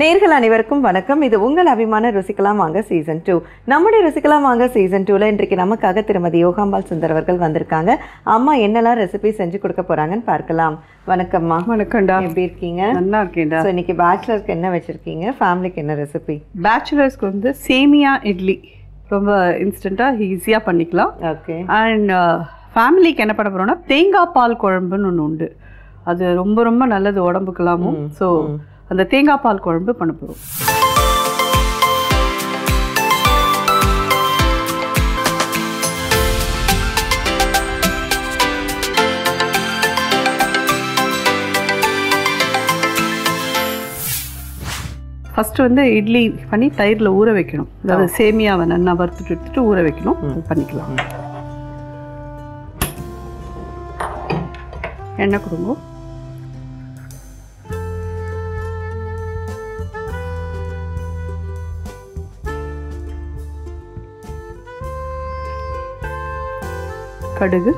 நேர்கள் அனைவருக்கும் வணக்கம் இது உங்கள் அபிமான ருசிக்கலாம் வாங்க சீசன் டூ நம்முடைய ருசிக்கலாம் வாங்க சீசன் டூவில் இன்றைக்கு நமக்காக திருமதி யோகாம்பால் சுந்தர் அவர்கள் வந்திருக்காங்க அம்மா என்னெல்லாம் ரெசிபி செஞ்சு கொடுக்க போறாங்கன்னு பார்க்கலாம் வணக்கம்மா வணக்கம்டா எப்படி இருக்கீங்க நல்லா இருக்கேன்டா ஸோ இன்னைக்கு பேச்சுலருக்கு என்ன வச்சிருக்கீங்க ஃபேமிலிக்கு என்ன ரெசிபி பேச்சுலர்ஸ்க்கு வந்து சேமியா இட்லி ரொம்ப இன்ஸ்டண்ட்டாக ஈஸியாக பண்ணிக்கலாம் ஓகே அண்ட் ஃபேமிலிக்கு என்ன பண்ண போகிறோம்னா தேங்காய் பால் குழம்புன்னு ஒன்று உண்டு அது ரொம்ப ரொம்ப நல்லது உடம்புக்கெல்லாமும் ஸோ அந்த தேங்காய் பால் குழம்பு பண்ண போகிறோம் ஃபஸ்ட்டு வந்து இட்லி பண்ணி தயிரில் ஊற வைக்கணும் அதாவது சேமியாவை நல்லா வறுத்துட்டு எடுத்துட்டு ஊற வைக்கணும் அது பண்ணிக்கலாம் எண்ணெய் கொடுங்க கடுகு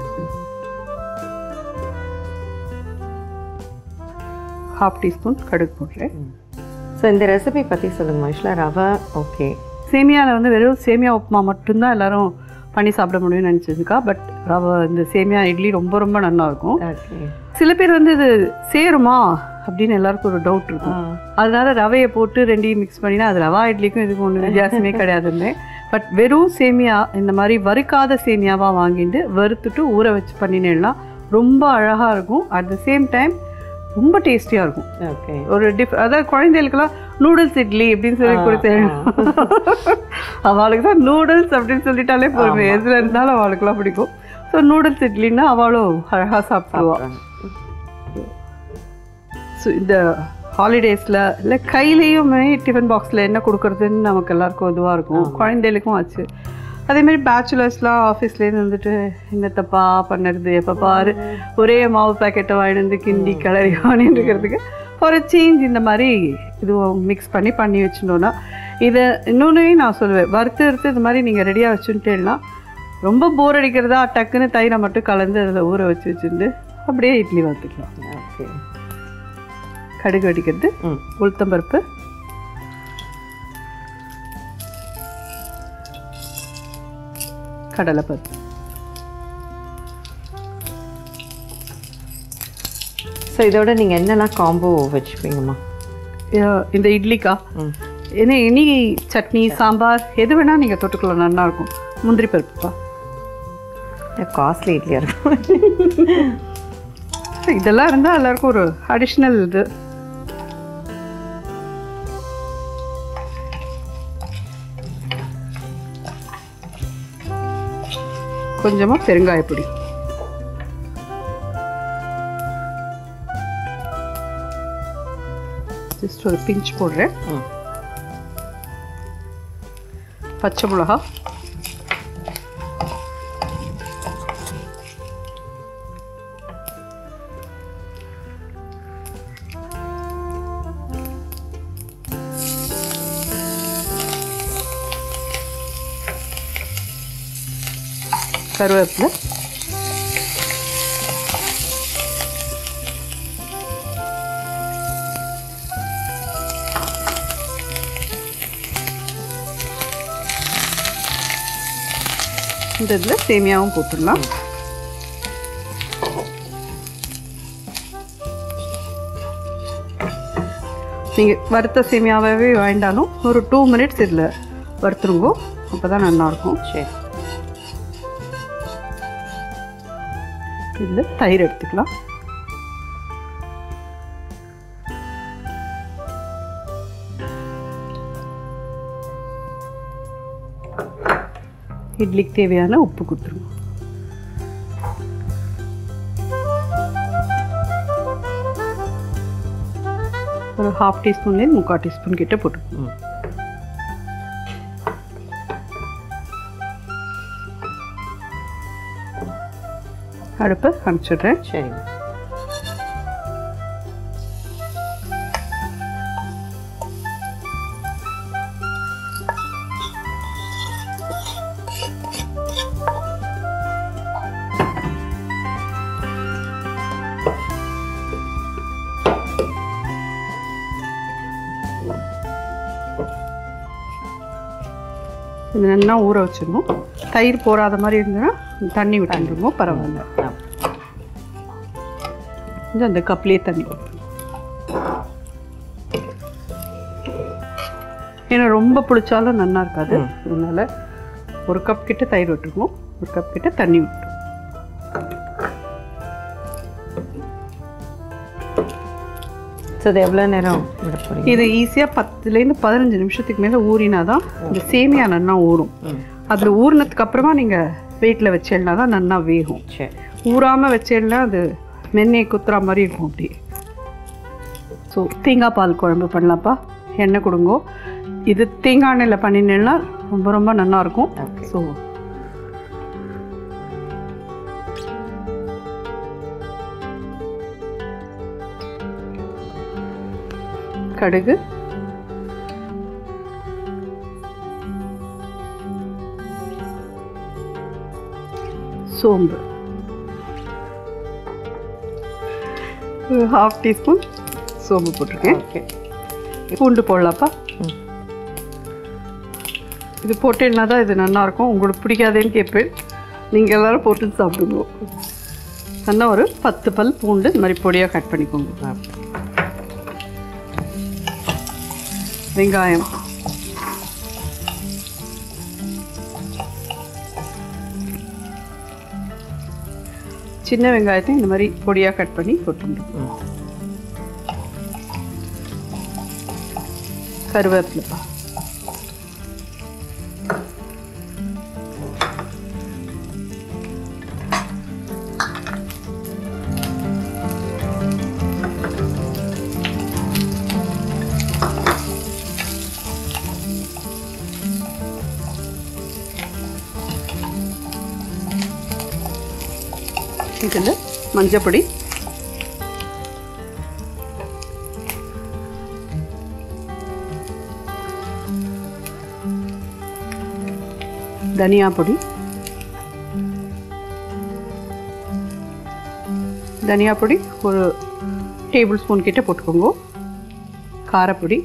ஹாஃப் டீஸ்பூன் கடுகு போடுறேன் ஸோ இந்த ரெசிபி பற்றி சொல்லுங்க மனுஷலா ரவை ஓகே சேமியாவில் வந்து வெறும் சேமியா உப்புமா மட்டும்தான் எல்லாரும் பண்ணி சாப்பிட முடியும்னு நினச்சிருக்கா பட் ரவை இந்த சேமியா இட்லி ரொம்ப ரொம்ப நல்லா இருக்கும் ஓகே சில பேர் வந்து இது சேருமா அப்படின்னு எல்லாருக்கும் ஒரு டவுட் இருக்கும் அதனால ரவையை போட்டு ரெண்டையும் மிக்ஸ் பண்ணினா அது ரவா இட்லிக்கும் இதுக்கும் ஒன்றும் வித்தியாசமே கிடையாதுன்னு பட் வெறும் சேமியா இந்த மாதிரி வறுக்காத சேமியாவாக வாங்கிட்டு வறுத்துட்டு ஊற வச்சு பண்ணினேன்னா ரொம்ப அழகாக இருக்கும் அட் த சேம் டைம் ரொம்ப டேஸ்டியாக இருக்கும் ஓகே ஒரு டிஃப் அதாவது குழந்தைகளுக்கெல்லாம் நூடுல்ஸ் இட்லி அப்படின்னு சொல்லி கொடுத்தேன் அவளுக்கு தான் நூடுல்ஸ் அப்படின்னு சொல்லிட்டாலே போதும் எதில் இருந்தாலும் அவளுக்குலாம் பிடிக்கும் ஸோ நூடுல்ஸ் இட்லின்னா அவளும் அழகாக சாப்பிடுவா ஸோ இந்த ஹாலிடேஸில் இல்லை கையிலையுமே டிஃபன் பாக்ஸில் என்ன கொடுக்குறதுன்னு நமக்கு எல்லாருக்கும் இதுவாக இருக்கும் குழந்தைகளுக்கும் ஆச்சு அதேமாதிரி பேச்சுலர்ஸ்லாம் ஆஃபீஸ்லேருந்து வந்துட்டு என்னத்தப்பா பண்ணுறது எப்போ பாரு ஒரே மாவு பேக்கெட்டை வாங்கிட்டு வந்து கிண்டி கிளறி வாங்கிட்டு இருக்கிறதுக்கு ஒரு சேஞ்ச் இந்த மாதிரி இதுவும் மிக்ஸ் பண்ணி பண்ணி வச்சுட்டோன்னா இதை இன்னொன்றையும் நான் சொல்லுவேன் வறுத்து எடுத்து இது மாதிரி நீங்கள் ரெடியாக வச்சுட்டேன்னா ரொம்ப போர் அடிக்கிறதா டக்குன்னு தயிரை மட்டும் கலந்து அதில் ஊற வச்சு வச்சுட்டு அப்படியே இட்லி வறுத்துக்கலாம் ஓகே கடுகு வெடிக்கிறது ம் உளுத்தம்பருப்பு கடலைப்பருப்பு ஸோ இதோட நீங்கள் என்னெல்லாம் காம்போ வச்சுப்பீங்கம்மா அஹ் இந்த இட்லிக்கா ம் ஏன்னா இனி சட்னி சாம்பார் எது வேணால் நீங்கள் தொட்டுக்கலாம் நல்லா இருக்கும் முந்திரி பருப்புப்பா காஸ்ட்லி இட்லியாக இருக்கும் So, இதெல்லாம் இருந்தால் எல்லாருக்கும் ஒரு அடிஷ்னல் இது கொஞ்சமாக பெருங்காயப்பொடி ஜஸ்ட் ஒரு பிஞ்ச் போடுறேன் ம் பச்சை மிளகா கருவேப்பிலை இந்த இதில் சேமியாவும் போட்டுடலாம் நீங்கள் வறுத்த சேமியாவே வேண்டாலும் ஒரு டூ மினிட்ஸ் இதில் வறுத்துருங்கோ அப்போ தான் நல்லாயிருக்கும் சரி இதில் தயிர் எடுத்துக்கலாம் இட்லிக்கு தேவையான உப்பு கொடுத்துருங்க ஒரு ஹாஃப் டீஸ்பூன்லேருந்து முக்கால் டீஸ்பூன் கிட்ட போட்டுக்கணும் ம் அடுப்பை அனுப்பிச்சிடுறேன் சரிங்க இது நல்லா ஊற வச்சிடணும் தயிர் போராத மாதிரி இருந்ததுன்னா தண்ணி விட்டுருமோ பரவாயில்ல ஆ. இது அந்த கப்லேயே தண்ணி ஊத்தணும். ஏன்னா ரொம்ப புளிச்சாலும் நல்லா இருக்காது அதனால ஒரு கப் கிட்ட தயிர் விட்டுருக்கணும் ஒரு கப் கிட்ட தண்ணி விட்டுரும் ஸோ இது எவ்வளோ நேரம் விட போறீங்க இது ஈஸியாக பத்துலேருந்து பதினஞ்சு நிமிஷத்துக்கு மேலே ஊறினா தான் இந்த சேமியா நல்லா ஊறும் அதில் ஊறினதுக்கு அப்புறமா நீங்கள் வெயிட்டில் வச்சிடனா தான் நல்லா வேகும் சரி ஊறாமல் வச்சிடலாம் அது மென்னையை குத்துற மாதிரி இருக்கும் அப்படி ஸோ தேங்காய் பால் குழம்பு பண்ணலாம்ப்பா எண்ணெய் கொடுங்கோ இது தேங்காய் எண்ணெயில் பண்ணினேன்னா ரொம்ப ரொம்ப நல்லா இருக்கும் Okay. ஸோ கடுகு சோம்பு ஹாஃப் டீஸ்பூன் சோம்பு போட்டிருக்கேன் ஓகே பூண்டு போடலாப்பா ம். இது போட்டேன்னா தான் இது நல்லா இருக்கும் உங்களுக்கு பிடிக்காதேன்னு கேட்பேன் நீங்கள் எல்லாரும் போட்டு சாப்பிடுங்க நல்லா ஒரு பத்து பல் பூண்டு இந்த மாதிரி பொடியாக கட் பண்ணிக்கோங்க வெங்காயம் சின்ன வெங்காயத்தை இந்த மாதிரி பொடியாக கட் பண்ணி போட்டுருங்க கருவேப்பிலைப்பா இதில் மஞ்சப்பொடி தனியா பொடி தனியா பொடி ஒரு டேபிள் ஸ்பூன் கிட்ட போட்டுக்கோங்க காரப்பொடி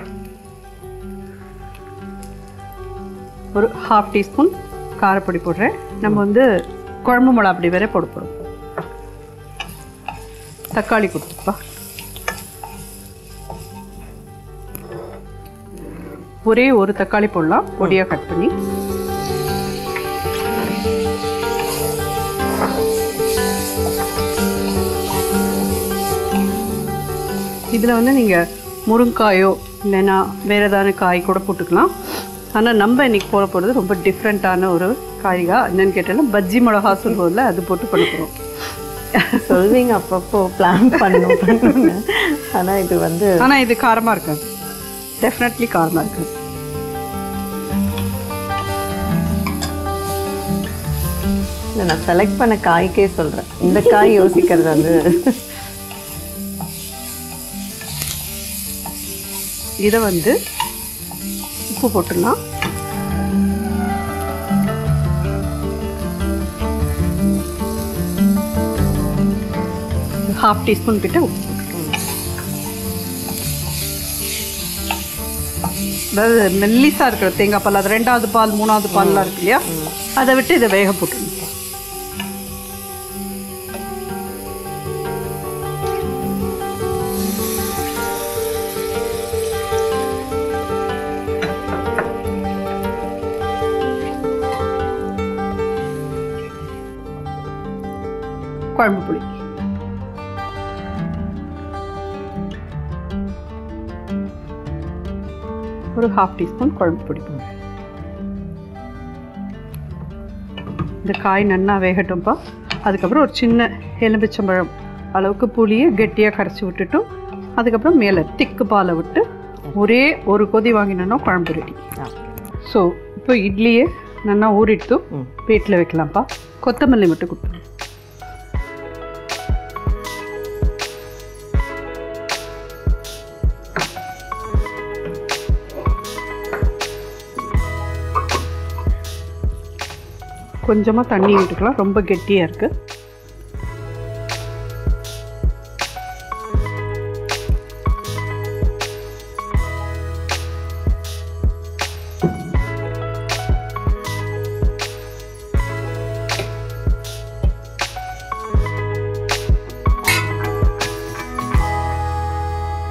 ஒரு ஹாஃப் டீஸ்பூன் காரப்பொடி போடுறேன் நம்ம வந்து குழம்பு மிளகா அப்படி வேற போட போகிறோம் தக்காளி கொடுத்துப்பா ஒரே ஒரு தக்காளி போடலாம் பொடியாக கட் பண்ணி இதில் வந்து நீங்கள் முருங்காயோ இல்லைன்னா வேறு ஏதாவது காய் கூட போட்டுக்கலாம் ஆனால் நம்ம இன்னைக்கு போட போகிறது ரொம்ப டிஃப்ரெண்ட்டான ஒரு காய்கா என்னன்னு கேட்டாலும் பஜ்ஜி மிளகா சொல்லுவோம்ல அது போட்டு பண்ண போகிறோம் சொல்வீங்க அப்பப்போ பிளான் பண்ணணும் பண்ணணும்னு ஆனால் இது வந்து ஆனால் இது காரமாக இருக்காது டெஃபினெட்லி காரமாக இருக்காது இல்லை நான் செலக்ட் பண்ண காய்க்கே சொல்கிறேன் இந்த காய் யோசிக்கிறது வந்து இதை வந்து உப்பு போட்டுடலாம் ஹாஃப் டீஸ்பூன் கிட்ட உப்பு போட்டுக்கணும். அதாவது மெல்லிசா இருக்கிற தேங்காய் பால் அது ரெண்டாவது பால் மூணாவது பால்லாம் இருக்கு இல்லையா அதை விட்டு இதை வேக போட்டுருங்க குழம்பு புளி ஒரு ஹாஃப் டீஸ்பூன் குழம்பு பொடி போடுங்க இந்த காய் நன்னா வேகட்டும்ப்பா அதுக்கப்புறம் ஒரு சின்ன எலும்பிச்சம்பழம் அளவுக்கு புளியை கெட்டியாக கரைச்சி விட்டுட்டும் அதுக்கப்புறம் மேலே திக்கு பாலை விட்டு ஒரே ஒரு கொதி வாங்கினோன்னா குழம்பு ரெடி ஸோ இப்போ இட்லியே நல்லா ஊறிட்டு ம். வீட்டில் வைக்கலாம்ப்பா கொத்தமல்லி மட்டும் கொடுத்துருங்க கொஞ்சமாக தண்ணி விட்டுக்கலாம் ரொம்ப கெட்டியாக இருக்குது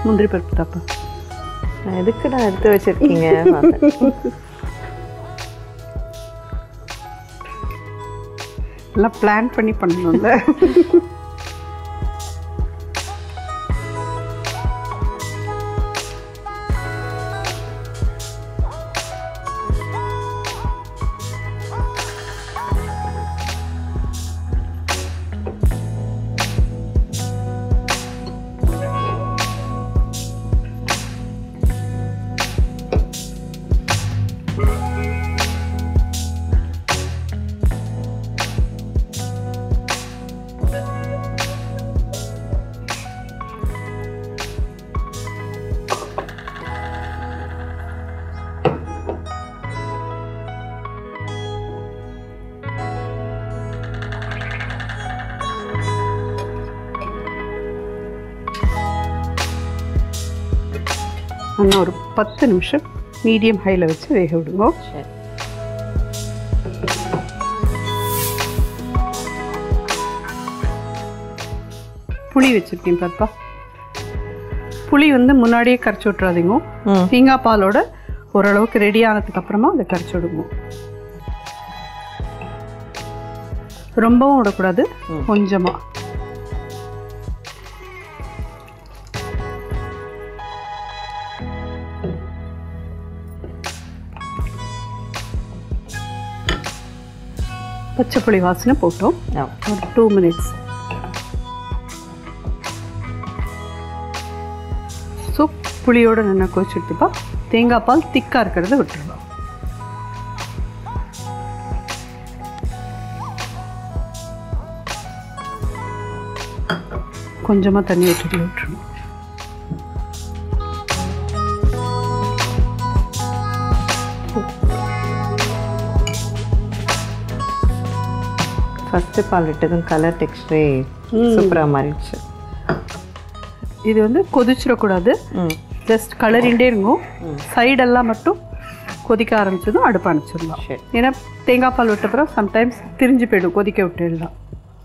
முந்திரி பருப்பு தாப்பா நான் எதுக்கு நான் எடுத்து வச்சிருக்கீங்க பார்த்தேன். எல்லாம் பிளான் பண்ணி பண்ணணும்ல இன்னும் ஒரு பத்து நிமிஷம் மீடியம் ஹையில் வச்சு வேக விடுங்க சரி புளி வச்சுருக்கேன் பாப்பா புளி வந்து முன்னாடியே கரைச்சி விட்றாதீங்க ம் தேங்காய் பாலோட ஓரளவுக்கு ரெடி ஆனதுக்கு அப்புறமா அதை கரைச்சி விடுங்க ரொம்பவும் விடக்கூடாது ம். கொஞ்சமா பச்சை புளி வாசனை போட்டோம் ஆ. ஒரு டூ மினிட்ஸ் ஸோ புளியோட நல்லா கொதிச்சு எடுத்துப்பா தேங்காய் பால் திக்காக இருக்கிறத விட்டுருலாம் கொஞ்சமாக தண்ணி விட்டுட்டு விட்டுருணும் ஃபஸ்ட்டு பால் விட்டதும் கலர் டெக்ஸ்டரே சூப்பராக மாறிடுச்சு இது வந்து கொதிச்சிடக்கூடாது ம் ஜஸ்ட் கலரிண்டே இருக்கும் சைடெல்லாம் மட்டும் கொதிக்க ஆரம்பிச்சதும் அடுப்பு அணைச்சிடலாம் சரி ஏன்னா தேங்காய் பால் விட்ட பிறகு சம்டைம்ஸ் திரிஞ்சு போயிடும் கொதிக்க விட்டுடலாம்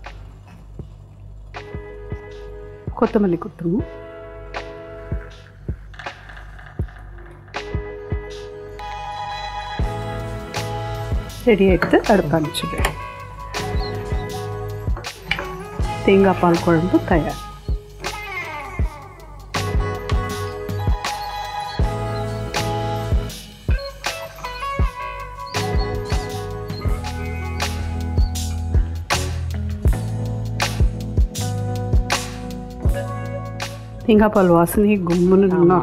கொத்தமல்லி கொடுத்துருவோம் ரெடி எடுத்து அடுப்பு அனுப்பிச்சிடு தேங்காய் பால் குழம்பு தயார் தேங்காய் பால் வாசனை கும்முன்னு நல்லா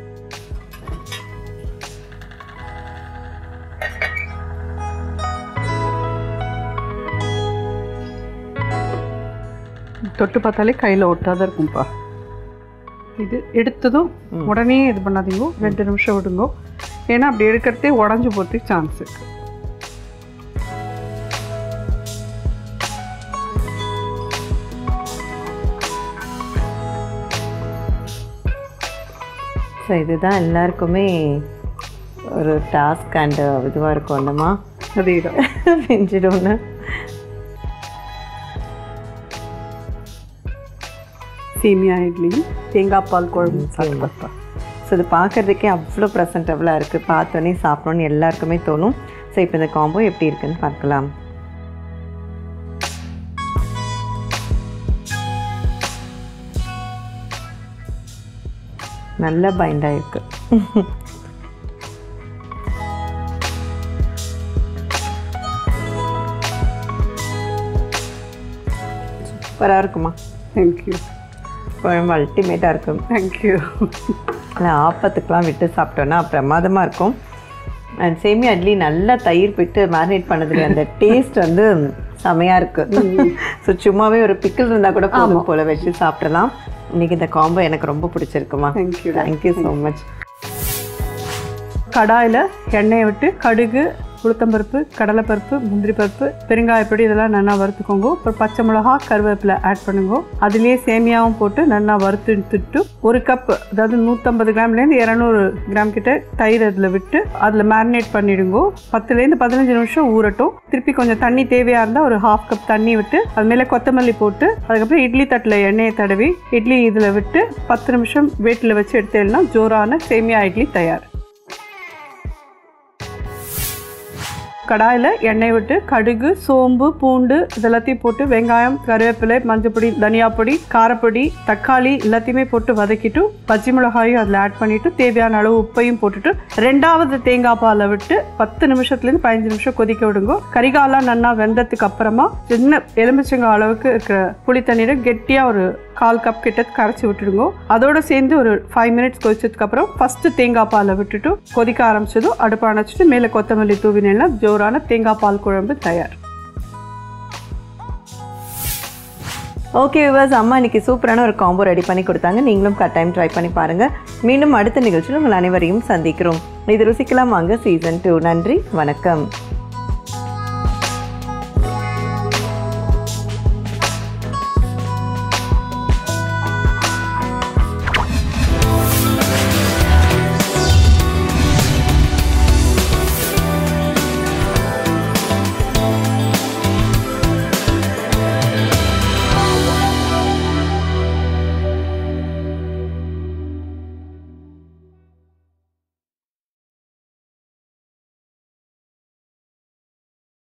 தொட்டு பார்த்தாலே கையில் ஒட்டாத இருக்கும்ப்பா இது எடுத்ததும் உடனே இது பண்ணாதீங்க ரெண்டு நிமிஷம் விடுங்க ஏன்னா அப்படி எடுக்கிறதே உடஞ்சி போகிறதுக்கு சான்ஸ் இருக்கு ஸோ இதுதான் எல்லாருக்குமே ஒரு டாஸ்க் அண்ட் இதுவாக இருக்கும் அந்தமா அதே தான் செஞ்சிடும்னு சேமியா இட்லியும் தேங்காய் பால் குழம்பு சாப்பிட்றப்பா ஸோ இது பார்க்குறதுக்கே அவ்வளோ ப்ரெசன்டபுளாக இருக்குது பார்த்தோன்னே சாப்பிடணும்னு எல்லாருக்குமே தோணும் ஸோ இப்போ இந்த காம்போ எப்படி இருக்குன்னு பார்க்கலாம் நல்ல பைண்ட் ஆயிருக்கு சூப்பராக இருக்குமா தேங்க்யூ குழம்பு அல்டிமேட்டாக இருக்கும் தேங்க்யூ இல்லை ஆப்பத்துக்கெலாம் விட்டு சாப்பிட்டோன்னா பிரமாதமாக இருக்கும் அண்ட் சேமியா இட்லி நல்லா தயிர் விட்டு மேரினேட் பண்ணதுல அந்த டேஸ்ட் வந்து செமையாக இருக்குது ஸோ சும்மாவே ஒரு பிக்கிள் இருந்தால் கூட போதும் போல் வச்சு சாப்பிடலாம் இன்னைக்கு இந்த காம்போ எனக்கு ரொம்ப பிடிச்சிருக்குமா தேங்க்யூ தேங்க்யூ ஸோ மச் கடாயில் எண்ணெயை விட்டு கடுகு உளுத்தம்பருப்பு கடலைப்பருப்பு முந்திரி பருப்பு பெருங்காயப்பொடி இதெல்லாம் நல்லா வறுத்துக்கோங்க அப்புறம் பச்சை மிளகா கருவேப்பிலை ஆட் பண்ணுங்க அதுலேயே சேமியாவும் போட்டு நல்லா வறுத்துட்டு ஒரு கப் அதாவது நூற்றம்பது கிராம்லேருந்து இரநூறு கிராம் கிட்ட தயிர் அதில் விட்டு அதில் மேரினேட் பண்ணிடுங்க பத்துலேருந்து பதினஞ்சு நிமிஷம் ஊறட்டும் திருப்பி கொஞ்சம் தண்ணி தேவையாக இருந்தால் ஒரு ஹாஃப் கப் தண்ணி விட்டு அது மேலே கொத்தமல்லி போட்டு அதுக்கப்புறம் இட்லி தட்டில் எண்ணெயை தடவி இட்லி இதில் விட்டு பத்து நிமிஷம் வேட்டில் வச்சு எடுத்தேன்னா ஜோரான சேமியா இட்லி தயார் கடாயில் எண்ணெய் விட்டு கடுகு சோம்பு பூண்டு இதெல்லாத்தையும் போட்டு வெங்காயம் கருவேப்பிலை மஞ்சப்பொடி தனியா பொடி காரப்பொடி தக்காளி எல்லாத்தையுமே போட்டு வதக்கிட்டு பச்சை மிளகாயும் அதில் ஆட் பண்ணிட்டு தேவையான அளவு உப்பையும் போட்டுட்டு ரெண்டாவது தேங்காய் பாலை விட்டு பத்து நிமிஷத்துலேருந்து பதினஞ்சு நிமிஷம் கொதிக்க விடுங்க கரிகாலாம் நல்லா வெந்ததுக்கு அப்புறமா சின்ன எலுமிச்சங்காய் அளவுக்கு இருக்கிற புளி தண்ணீரை கெட்டியாக ஒரு கால் கப் கிட்ட கரைச்சி விட்டுடுங்க அதோட சேர்ந்து ஒரு ஃபைவ் மினிட்ஸ் கொதிச்சதுக்கு அப்புறம் ஃபர்ஸ்ட் தேங்காய் பாலை விட்டுட்டு கொதிக்க ஆரம்பிச்சதும் அடுப்பு அணைச்சிட்டு மேலே கொத்தமல்லி தூவினேன்னா ஜோரான தேங்காய் பால் குழம்பு தயார் ஓகே விவாஸ் அம்மா இன்னைக்கு சூப்பரான ஒரு காம்போ ரெடி பண்ணி கொடுத்தாங்க நீங்களும் கட்டாயம் ட்ரை பண்ணி பாருங்க மீண்டும் அடுத்த நிகழ்ச்சியில் உங்கள் அனைவரையும் சந்திக்கிறோம் இது ருசிக்கலாம் வாங்க சீசன் டூ நன்றி வணக்கம்